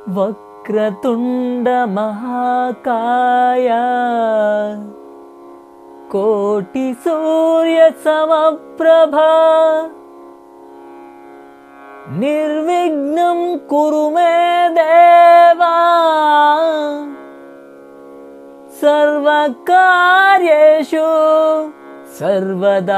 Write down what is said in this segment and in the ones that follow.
వక్రతుండ మహాకాయ కోటి సూర్య సమప్రభా నిర్విఘ్నం కురు మే దేవా సర్వకార్యేషు సర్వదా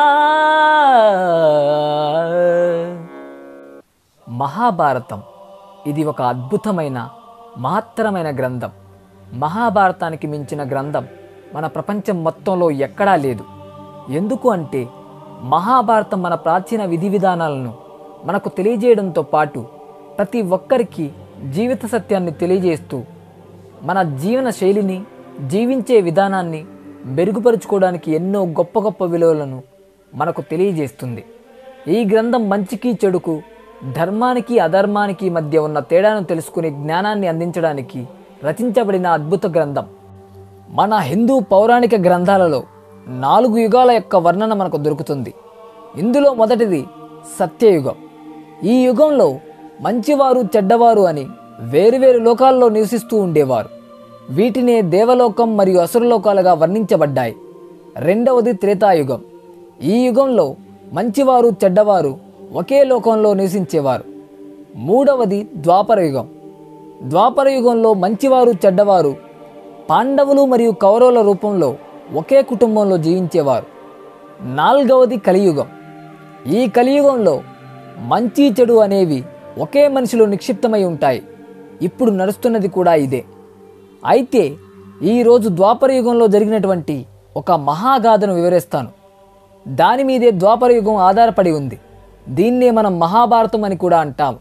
మహాభారతం ఇది ఒక అద్భుతమైన మహత్తరమైన గ్రంథం మహాభారతానికి మించిన గ్రంథం మన ప్రపంచం మొత్తంలో ఎక్కడా లేదు ఎందుకు అంటే మహాభారతం మన ప్రాచీన విధి విధానాలను మనకు తెలియజేయడంతో పాటు ప్రతి ఒక్కరికి జీవిత సత్యాన్ని తెలియజేస్తూ మన జీవన శైలిని జీవించే విధానాన్ని మెరుగుపరుచుకోవడానికి ఎన్నో గొప్ప గొప్ప విలువలను మనకు తెలియజేస్తుంది ఈ గ్రంథం మంచికి చెడుకు ధర్మానికి అధర్మానికి మధ్య ఉన్న తేడాను తెలుసుకునే జ్ఞానాన్ని అందించడానికి రచించబడిన అద్భుత గ్రంథం మన హిందూ పౌరాణిక గ్రంథాలలో నాలుగు యుగాల యొక్క వర్ణన మనకు దొరుకుతుంది ఇందులో మొదటిది సత్యయుగం ఈ యుగంలో మంచివారు చెడ్డవారు అని వేరువేరు లోకాల్లో నివసిస్తూ ఉండేవారు వీటినే దేవలోకం మరియు అసురలోకాలుగా వర్ణించబడ్డాయి రెండవది త్రేతాయుగం ఈ యుగంలో మంచివారు చెడ్డవారు ఒకే లోకంలో నివసించేవారు మూడవది ద్వాపర యుగం ద్వాపర యుగంలో మంచివారు చెడ్డవారు పాండవులు మరియు కౌరవుల రూపంలో ఒకే కుటుంబంలో జీవించేవారు నాలుగవది కలియుగం ఈ కలియుగంలో మంచి చెడు అనేవి ఒకే మనిషిలో నిక్షిప్తమై ఉంటాయి ఇప్పుడు నడుస్తున్నది కూడా ఇదే అయితే ఈరోజు ద్వాపర యుగంలో జరిగినటువంటి ఒక మహాగాథను వివరిస్తాను దాని మీదే ద్వాపర యుగం ఆధారపడి ఉంది దీన్నే మనం మహాభారతం అని కూడా అంటాం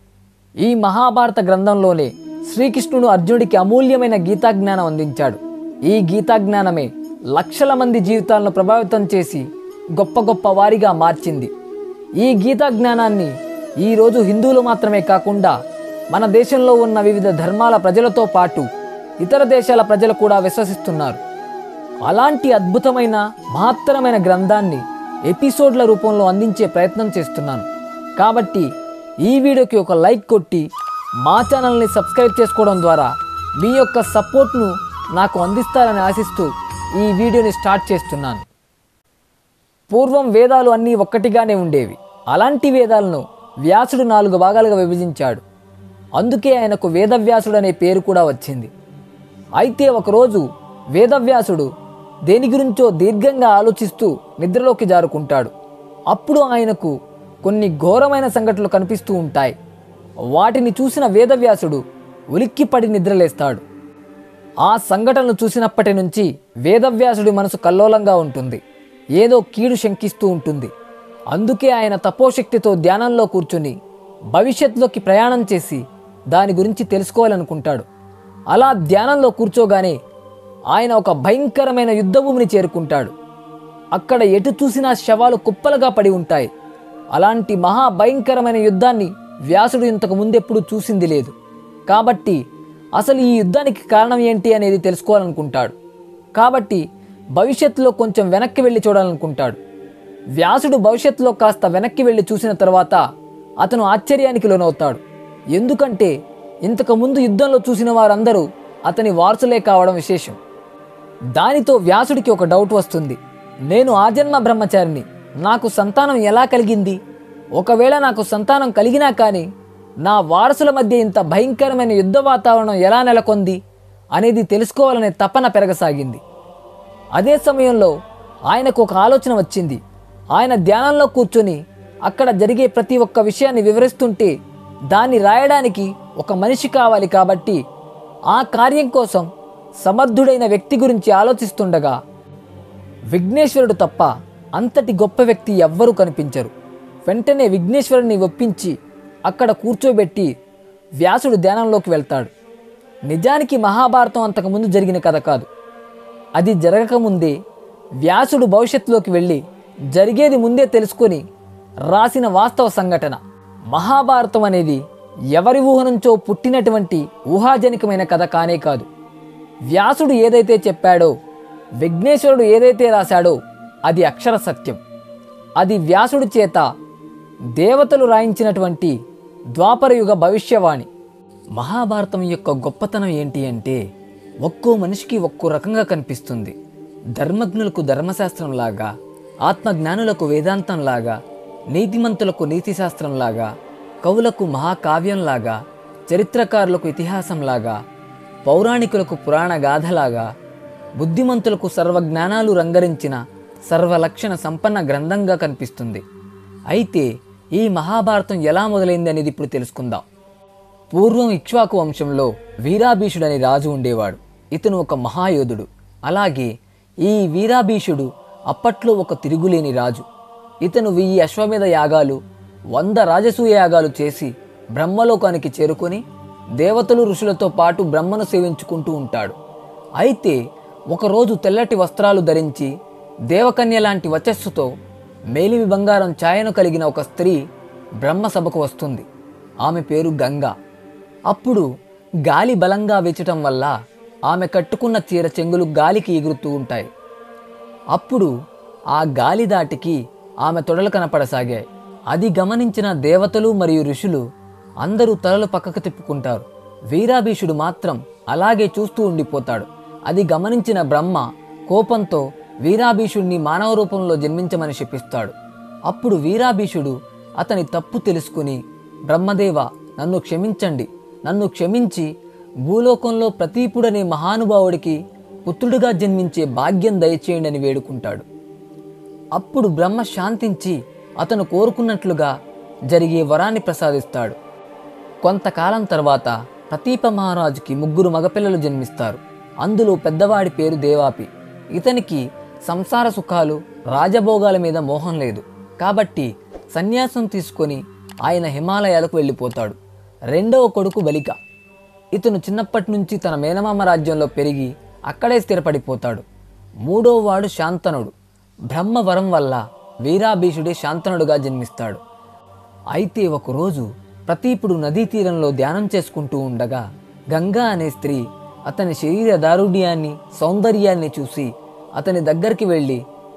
ఈ మహాభారత గ్రంథంలోనే శ్రీకృష్ణుడు అర్జునుడికి అమూల్యమైన గీతాజ్ఞానం అందించాడు ఈ గీతాజ్ఞానమే లక్షల మంది జీవితాలను ప్రభావితం చేసి గొప్ప గొప్ప వారిగా మార్చింది ఈ గీతాజ్ఞానాన్ని ఈరోజు హిందువులు మాత్రమే కాకుండా మన దేశంలో ఉన్న వివిధ ధర్మాల ప్రజలతో పాటు ఇతర దేశాల ప్రజలు కూడా విశ్వసిస్తున్నారు అలాంటి అద్భుతమైన మహత్తరమైన గ్రంథాన్ని ఎపిసోడ్ల రూపంలో అందించే ప్రయత్నం చేస్తున్నాను కాబట్టి ఈ వీడియోకి ఒక లైక్ కొట్టి మా ఛానల్ని సబ్స్క్రైబ్ చేసుకోవడం ద్వారా మీ యొక్క సపోర్ట్ను నాకు అందిస్తారని ఆశిస్తూ ఈ వీడియోని స్టార్ట్ చేస్తున్నాను పూర్వం వేదాలు అన్నీ ఒక్కటిగానే ఉండేవి అలాంటి వేదాలను వ్యాసుడు నాలుగు భాగాలుగా విభజించాడు అందుకే ఆయనకు వేదవ్యాసుడు అనే పేరు కూడా వచ్చింది అయితే ఒకరోజు వేదవ్యాసుడు దేని గురించో దీర్ఘంగా ఆలోచిస్తూ నిద్రలోకి జారుకుంటాడు అప్పుడు ఆయనకు కొన్ని ఘోరమైన సంఘటనలు కనిపిస్తూ ఉంటాయి వాటిని చూసిన వేదవ్యాసుడు ఉలిక్కిపడి నిద్రలేస్తాడు ఆ సంఘటనలు చూసినప్పటి నుంచి వేదవ్యాసుడి మనసు కల్లోలంగా ఉంటుంది ఏదో కీడు శంకిస్తూ ఉంటుంది అందుకే ఆయన తపోశక్తితో ధ్యానంలో కూర్చుని భవిష్యత్తులోకి ప్రయాణం చేసి దాని గురించి తెలుసుకోవాలనుకుంటాడు అలా ధ్యానంలో కూర్చోగానే ఆయన ఒక భయంకరమైన యుద్ధభూమిని చేరుకుంటాడు అక్కడ ఎటు చూసినా శవాలు కుప్పలుగా పడి ఉంటాయి అలాంటి మహా భయంకరమైన యుద్ధాన్ని వ్యాసుడు ఇంతకు ముందెప్పుడు చూసింది లేదు కాబట్టి అసలు ఈ యుద్ధానికి కారణం ఏంటి అనేది తెలుసుకోవాలనుకుంటాడు కాబట్టి భవిష్యత్తులో కొంచెం వెనక్కి వెళ్ళి చూడాలనుకుంటాడు వ్యాసుడు భవిష్యత్తులో కాస్త వెనక్కి వెళ్ళి చూసిన తర్వాత అతను ఆశ్చర్యానికి లోనవుతాడు ఎందుకంటే ఇంతకు ముందు యుద్ధంలో చూసిన వారందరూ అతని వారసులే కావడం విశేషం దానితో వ్యాసుడికి ఒక డౌట్ వస్తుంది నేను ఆజన్మ బ్రహ్మచారిని నాకు సంతానం ఎలా కలిగింది ఒకవేళ నాకు సంతానం కలిగినా కానీ నా వారసుల మధ్య ఇంత భయంకరమైన యుద్ధ వాతావరణం ఎలా నెలకొంది అనేది తెలుసుకోవాలనే తపన పెరగసాగింది అదే సమయంలో ఆయనకు ఒక ఆలోచన వచ్చింది ఆయన ధ్యానంలో కూర్చొని అక్కడ జరిగే ప్రతి ఒక్క విషయాన్ని వివరిస్తుంటే దాన్ని రాయడానికి ఒక మనిషి కావాలి కాబట్టి ఆ కార్యం కోసం సమర్థుడైన వ్యక్తి గురించి ఆలోచిస్తుండగా విఘ్నేశ్వరుడు తప్ప అంతటి గొప్ప వ్యక్తి ఎవ్వరూ కనిపించరు వెంటనే విఘ్నేశ్వరుని ఒప్పించి అక్కడ కూర్చోబెట్టి వ్యాసుడు ధ్యానంలోకి వెళ్తాడు నిజానికి మహాభారతం అంతకుముందు జరిగిన కథ కాదు అది జరగకముందే వ్యాసుడు భవిష్యత్తులోకి వెళ్ళి జరిగేది ముందే తెలుసుకొని రాసిన వాస్తవ సంఘటన మహాభారతం అనేది ఎవరి ఊహ నుంచో పుట్టినటువంటి ఊహాజనికమైన కథ కానే కాదు వ్యాసుడు ఏదైతే చెప్పాడో విఘ్నేశ్వరుడు ఏదైతే రాశాడో అది అక్షర సత్యం అది వ్యాసుడి చేత దేవతలు రాయించినటువంటి ద్వాపరయుగ భవిష్యవాణి మహాభారతం యొక్క గొప్పతనం ఏంటి అంటే ఒక్కో మనిషికి ఒక్కో రకంగా కనిపిస్తుంది ధర్మజ్ఞులకు ధర్మశాస్త్రంలాగా ఆత్మజ్ఞానులకు వేదాంతంలాగా నీతిమంతులకు నీతిశాస్త్రంలాగా కవులకు మహాకావ్యంలాగా చరిత్రకారులకు ఇతిహాసంలాగా పౌరాణికులకు పురాణ గాథలాగా బుద్ధిమంతులకు సర్వజ్ఞానాలు రంగరించిన సర్వలక్షణ సంపన్న గ్రంథంగా కనిపిస్తుంది అయితే ఈ మహాభారతం ఎలా మొదలైంది అనేది ఇప్పుడు తెలుసుకుందాం పూర్వం ఇక్ష్వాకు వంశంలో వీరాభీషుడని రాజు ఉండేవాడు ఇతను ఒక మహాయోధుడు అలాగే ఈ వీరాభీషుడు అప్పట్లో ఒక తిరుగులేని రాజు ఇతను వెయ్యి అశ్వమేధ యాగాలు వంద రాజసూయ యాగాలు చేసి బ్రహ్మలోకానికి చేరుకొని దేవతలు ఋషులతో పాటు బ్రహ్మను సేవించుకుంటూ ఉంటాడు అయితే ఒకరోజు తెల్లటి వస్త్రాలు ధరించి దేవకన్య లాంటి వచస్సుతో మేలిమి బంగారం ఛాయను కలిగిన ఒక స్త్రీ బ్రహ్మసభకు వస్తుంది ఆమె పేరు గంగా అప్పుడు గాలి బలంగా వీచటం వల్ల ఆమె కట్టుకున్న చీర చెంగులు గాలికి ఎగురుతూ ఉంటాయి అప్పుడు ఆ గాలి దాటికి ఆమె తొడలు కనపడసాగాయి అది గమనించిన దేవతలు మరియు ఋషులు అందరూ తలలు పక్కకు తిప్పుకుంటారు వీరాభీషుడు మాత్రం అలాగే చూస్తూ ఉండిపోతాడు అది గమనించిన బ్రహ్మ కోపంతో వీరాభీషుడిని మానవ రూపంలో జన్మించమని శపిస్తాడు అప్పుడు వీరాభీషుడు అతని తప్పు తెలుసుకుని బ్రహ్మదేవ నన్ను క్షమించండి నన్ను క్షమించి భూలోకంలో ప్రతీపుడనే మహానుభావుడికి పుత్రుడిగా జన్మించే భాగ్యం దయచేయండి అని వేడుకుంటాడు అప్పుడు బ్రహ్మ శాంతించి అతను కోరుకున్నట్లుగా జరిగే వరాన్ని ప్రసాదిస్తాడు కొంతకాలం తర్వాత ప్రతీప మహారాజుకి ముగ్గురు మగపిల్లలు జన్మిస్తారు అందులో పెద్దవాడి పేరు దేవాపి ఇతనికి సంసార సుఖాలు రాజభోగాల మీద మోహం లేదు కాబట్టి సన్యాసం తీసుకొని ఆయన హిమాలయాలకు వెళ్ళిపోతాడు రెండవ కొడుకు బలిక ఇతను చిన్నప్పటి నుంచి తన మేనమామ రాజ్యంలో పెరిగి అక్కడే స్థిరపడిపోతాడు మూడో వాడు శాంతనుడు బ్రహ్మ వరం వల్ల వీరాభీషుడే శాంతనుడుగా జన్మిస్తాడు అయితే ఒకరోజు ప్రతీపుడు నదీ తీరంలో ధ్యానం చేసుకుంటూ ఉండగా గంగా అనే స్త్రీ అతని శరీర దారుఢ్యాన్ని సౌందర్యాన్ని చూసి అతని దగ్గరికి వెళ్ళి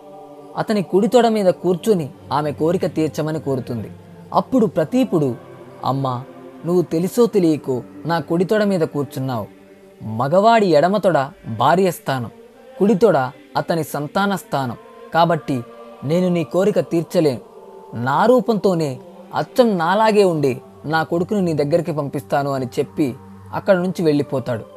అతని కుడి తొడ మీద కూర్చుని ఆమె కోరిక తీర్చమని కోరుతుంది అప్పుడు ప్రతీపుడు అమ్మా నువ్వు తెలుసో తెలియకో నా కుడి తొడ మీద కూర్చున్నావు మగవాడి ఎడమ తొడ భార్య స్థానం కుడి తొడ అతని సంతాన స్థానం కాబట్టి నేను నీ కోరిక తీర్చలేను నా రూపంతోనే అచ్చం నాలాగే ఉండి నా కొడుకుని నీ దగ్గరికి పంపిస్తాను అని చెప్పి అక్కడి నుంచి వెళ్ళిపోతాడు